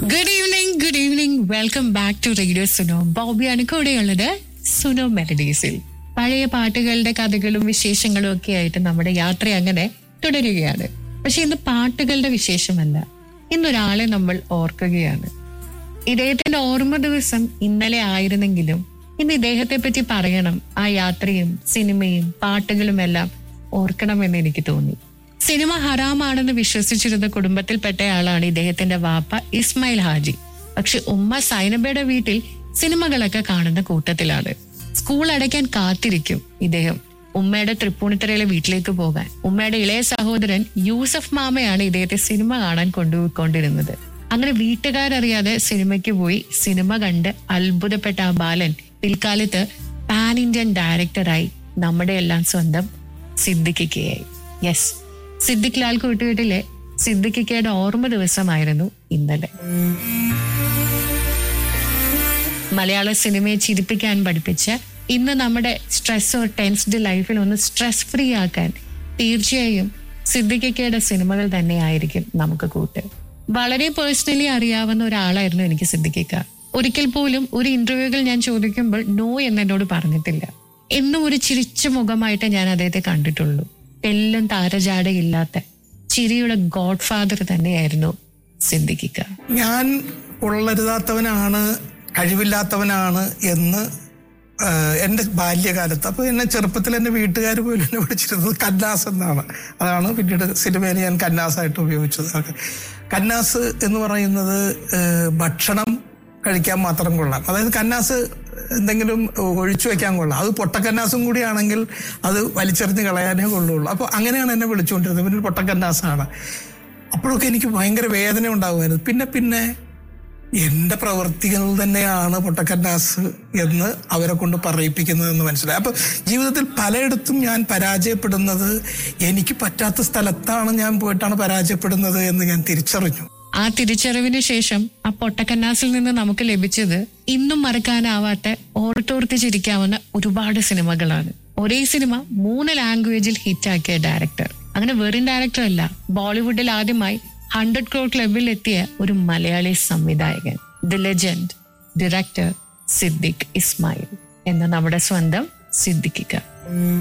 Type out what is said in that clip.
Good evening good evening welcome back to radio Suno ബോബിയാണ് കൂടെയുള്ളത് സുനോ മെലഡീസിൽ പഴയ പാട്ടുകളുടെ കഥകളും വിശേഷങ്ങളും ഒക്കെ ആയിട്ട് നമ്മുടെ യാത്ര അങ്ങനെ തുടരുകയാണ് പക്ഷെ ഇന്ന് പാട്ടുകളുടെ വിശേഷമല്ല ഇന്നൊരാളെ നമ്മൾ ഓർക്കുകയാണ് ഇദ്ദേഹത്തിന്റെ ഓർമ്മ ദിവസം ഇന്നലെ ആയിരുന്നെങ്കിലും ഇന്ന് ഇദ്ദേഹത്തെ പറ്റി പറയണം ആ യാത്രയും സിനിമയും പാട്ടുകളും എല്ലാം ഓർക്കണമെന്ന് എനിക്ക് തോന്നി സിനിമ ഹറാമാണെന്ന് വിശ്വസിച്ചിരുന്ന കുടുംബത്തിൽപ്പെട്ടയാളാണ് ഇദ്ദേഹത്തിന്റെ വാപ്പ ഇസ്മായിൽ ഹാജി പക്ഷെ ഉമ്മ സൈനബയുടെ വീട്ടിൽ സിനിമകളൊക്കെ കാണുന്ന കൂട്ടത്തിലാണ് സ്കൂൾ അടയ്ക്കാൻ കാത്തിരിക്കും ഇദ്ദേഹം ഉമ്മയുടെ തൃപ്പൂണിത്തറയിലെ വീട്ടിലേക്ക് പോകാൻ ഉമ്മയുടെ ഇളയ സഹോദരൻ യൂസഫ് മാമയാണ് ഇദ്ദേഹത്തെ സിനിമ കാണാൻ കൊണ്ടുപോയിക്കൊണ്ടിരുന്നത് അങ്ങനെ വീട്ടുകാരറിയാതെ സിനിമയ്ക്ക് പോയി സിനിമ കണ്ട് അത്ഭുതപ്പെട്ട ആ ബാലൻ പിൽക്കാലത്ത് പാൻ ഇന്ത്യൻ ഡയറക്ടറായി നമ്മുടെ എല്ലാം സ്വന്തം സിദ്ദിഖിക്കയായി യെസ് സിദ്ദിഖ് ലാൽ കൂട്ടുകെട്ടിലെ സിദ്ദിഖിക്കയുടെ ഓർമ്മ ദിവസമായിരുന്നു ഇന്നലെ മലയാള സിനിമയെ ചിരിപ്പിക്കാൻ പഠിപ്പിച്ച ഇന്ന് നമ്മുടെ സ്ട്രെസ് ഓർ ടെൻസ്ഡ് ലൈഫിൽ ഒന്ന് സ്ട്രെസ് ഫ്രീ ആക്കാൻ തീർച്ചയായും സിദ്ദിഖിക്കയുടെ സിനിമകൾ തന്നെയായിരിക്കും നമുക്ക് കൂട്ട് വളരെ പേഴ്സണലി അറിയാവുന്ന ഒരാളായിരുന്നു എനിക്ക് സിദ്ദിഖിക്ക ഒരിക്കൽ പോലും ഒരു ഇന്റർവ്യൂകൾ ഞാൻ ചോദിക്കുമ്പോൾ നോ എന്ന് എന്നോട് പറഞ്ഞിട്ടില്ല എന്നും ഒരു ചിരിച്ച മുഖമായിട്ട് ഞാൻ അദ്ദേഹത്തെ കണ്ടിട്ടുള്ളൂ എല്ലാം താരജാടയില്ലാത്ത ചിരിയുടെ ഗോഡ് ഫാദർ തന്നെയായിരുന്നു സിദ്ദിഖിക്ക ഞാൻ ഉള്ളരുതാത്തവനാണ് കഴിവില്ലാത്തവനാണ് എന്ന് ആ, എൻ്റെ ബാല്യകാലത്ത് അപ്പോൾ എന്നെ ചെറുപ്പത്തിൽ എൻ്റെ വീട്ടുകാർ പോലും എന്നെ വിളിച്ചിരുന്നത് കന്നാസ് എന്നാണ് അതാണ് പിന്നീട് സിനിമയിൽ ഞാൻ കന്നാസായിട്ട് ഉപയോഗിച്ചത് ഒക്കെ. കന്നാസ് എന്ന് പറയുന്നത് ആ, ഭക്ഷണം കഴിക്കാൻ മാത്രം കൊള്ളാം അതായത് കന്നാസ് എന്തെങ്കിലും ഒഴിച്ചു വെക്കാൻ കൊള്ളാം അത് പൊട്ടക്കന്നാസും കൂടിയാണെങ്കിൽ അത് വലിച്ചെറിഞ്ഞ് കളയാനേ കൊള്ളുള്ളൂ അപ്പോൾ അങ്ങനെയാണ് എന്നെ വിളിച്ചുകൊണ്ടിരുന്നത് പിന്നെ ഒരു പൊട്ടക്കന്നാസാണ് അപ്പോഴൊക്കെ എനിക്ക് ഭയങ്കര വേദന ഉണ്ടാകുമായിരുന്നു പിന്നെ പിന്നെ എന്റെ പ്രവൃത്തികൾ തന്നെയാണ് പൊട്ടക്കന്നാസ് എന്ന് അവരെ കൊണ്ട് പറയിപ്പിക്കുന്നതെന്ന് മനസ്സിലായി അപ്പൊ ജീവിതത്തിൽ പലയിടത്തും ഞാൻ പരാജയപ്പെടുന്നത് എനിക്ക് പറ്റാത്ത സ്ഥലത്താണ് ഞാൻ പോയിട്ടാണ് പരാജയപ്പെടുന്നത് എന്ന് ഞാൻ തിരിച്ചറിഞ്ഞു ആ തിരിച്ചറിവിന് ശേഷം ആ പൊട്ടക്കന്നാസിൽ നിന്ന് നമുക്ക് ലഭിച്ചത് ഇന്നും മറക്കാനാവാത്ത ഓർത്തോർത്ത് ചിരിക്കാവുന്ന ഒരുപാട് സിനിമകളാണ് ഒരേ സിനിമ മൂന്ന് ലാംഗ്വേജിൽ ഹിറ്റാക്കിയ ഡയറക്ടർ അങ്ങനെ വെറും ഡയറക്ടർ അല്ല ബോളിവുഡിൽ ആദ്യമായി ഹൺഡ്രഡ് ക്രോർ ക്ലബിൽ എത്തിയ ഒരു മലയാളി സംവിധായകൻ the legend director Siddique Ismail എന്ന നമ്മുടെ സ്വന്തം സിദ്ദിഖിക്ക